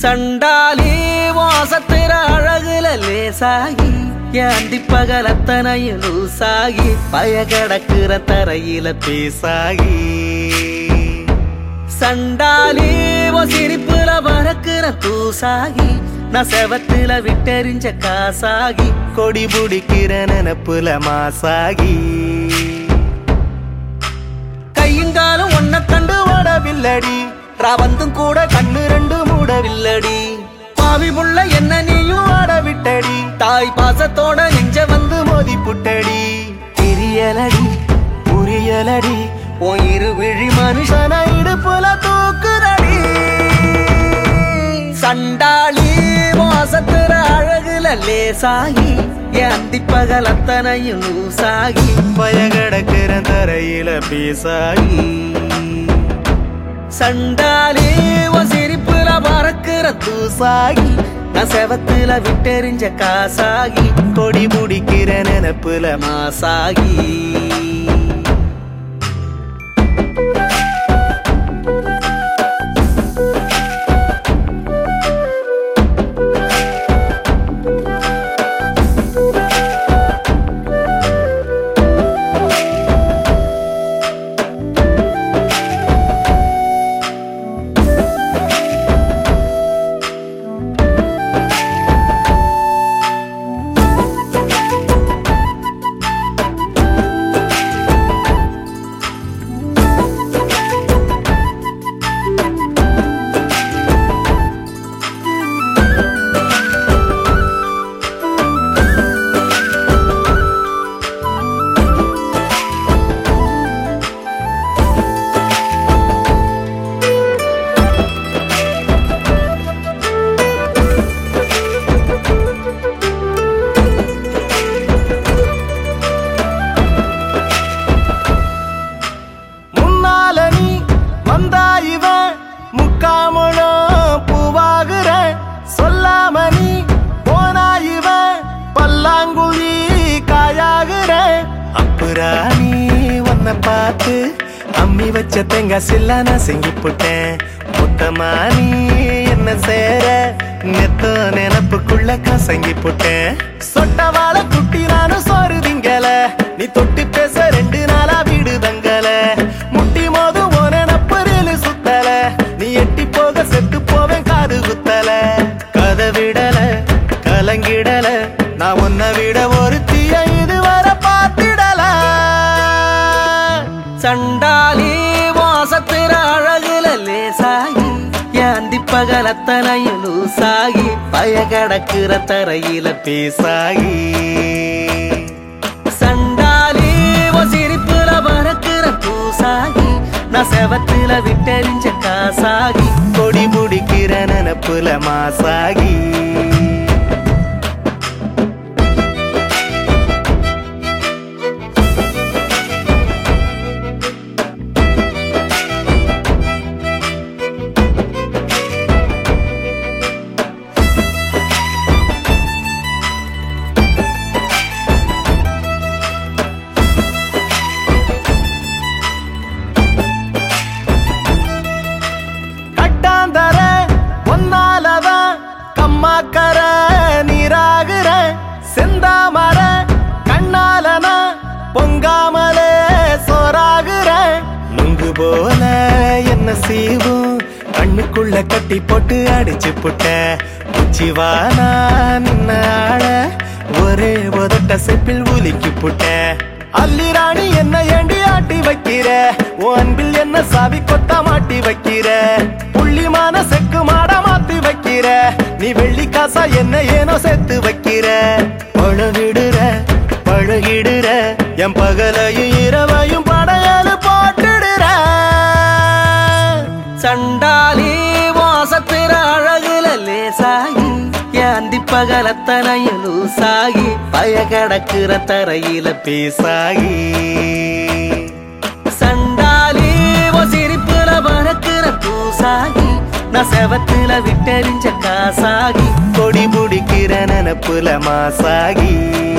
சண்டாலி வாசத்திர அழகுல லேசாகி ஏண்டி பகலத்தனையும் லூசாகி பய கிடக்குற தரையில பேசாகி சண்டாலி உன் சிரிப்புல பறக்குற தூசாகி நான் செவத்துல விட்டெறிஞ்ச காசாகி கொடி பிடிக்கிற நினப்புல மாசாகி கையுங்காலும் ஒன்ன கண்டு ஓடவில்லடி ராவந்தும் கூட கண்ணு ரெண்டு மூடவில்லடி பாவி புள்ள என்ன நீயும் ஆட விட்டடி தாய் பாசத்தோட நெஞ்ச வந்து மோதி புட்டடி தெரியலடி புரியலடி உன் இரு விழி மனுஷன இடுப்புல தூக்குதடி சண்டாளி மோசத்துற அழகுல லேசாகி என் அந்திப்பகல் அத்தனையும் லூசாகி பயகடக்கிற தரையில பேசாகி சண்டாலி உன் சிரிப்புல பறக்கிற தூசாகி நான் செவத்துல விட்டெறிஞ்ச காசாகி கொடி முடிக்கிற நினப்புல மாசாகி முன்னால நீ வந்தா இவன் முக்காமலும் பூவாகுற சொல்லாம நீ போனா இவன் பல்லாங்குழி காயாகுற அப்புறா நீ உன்னை பார்த்து அம்மி வச்ச தேங்காய் சில்லா நான் செங்கி போட்டேன் மொத்தமா நீ என்ன சேர நெத்த நினப்புக்குள்ள கசங்கி போட்டேன் சொட்ட வாழ குட்டி நானும் சோறு திங்கல நீ தொட்டு பேச ரெண்டு நாளா வீடு தங்கல முட்டி மோது ஓன நப்பரில் சுத்தல நீ எட்டி போக செத்து போவேன் காது குத்தல கதை விடல கலங்கிடல நான் உன்னை விட ஒரு தீய இதுவரை பார்த்திடல சண்டாலி வாசத்திர அழகுல லேசாகி ஏந்தி பகலத்தனையும் லூசாகி பய கிடக்குற தரையில பேசாகி சண்டாலி உன் சிரிப்புல பறக்குற பூசாகி நான் செவத்துல விட்டெறிஞ்ச காசாகி கொடி முடிக்கிற நினப்புல மாசாகி கட்டாந்தர ஒன்னாலதான் கம்மாக்கர நீராகுற செந்தாமர கண்ணாலனா பொங்காமலே சோறாகுற நுங்கு போல என்ன சீவும் கண்ணுக்குள்ள கட்டி போட்டு அடிச்சு புட்ட உச்சிவானா நின்ன ஆள ஒரே உதட்ட செப்பில் உலுக்கி புட்ட அல்லி ராணி என்ன ஏண்டி ஆட்டி வைக்கிற உன் அன்பில் என்ன சாவி கொத்தா மாட்டி வைக்கிற புள்ளிமான செக்கு மாட மாத்தி வைக்கிற நீ வெள்ளி காசா என்ன ஏனோ சேர்த்து வைக்கிற பழகிடுற பழகிடுற என் பகலையும் இரவையும் படையலு போட்டுடுற சண்டாலி வாசத்திர அழகுல லேசாகி ஏந்தி பகலத்தனையும் லூசாகி பய கிடக்குற தரையில பேசாகி சண்டாலி உன் சிரிப்புல பறக்குற பூசாகி நான் செவத்துல விட்டெறிஞ்ச காசாகி கொடி பிடிக்கிற நினப்புல மாசாகி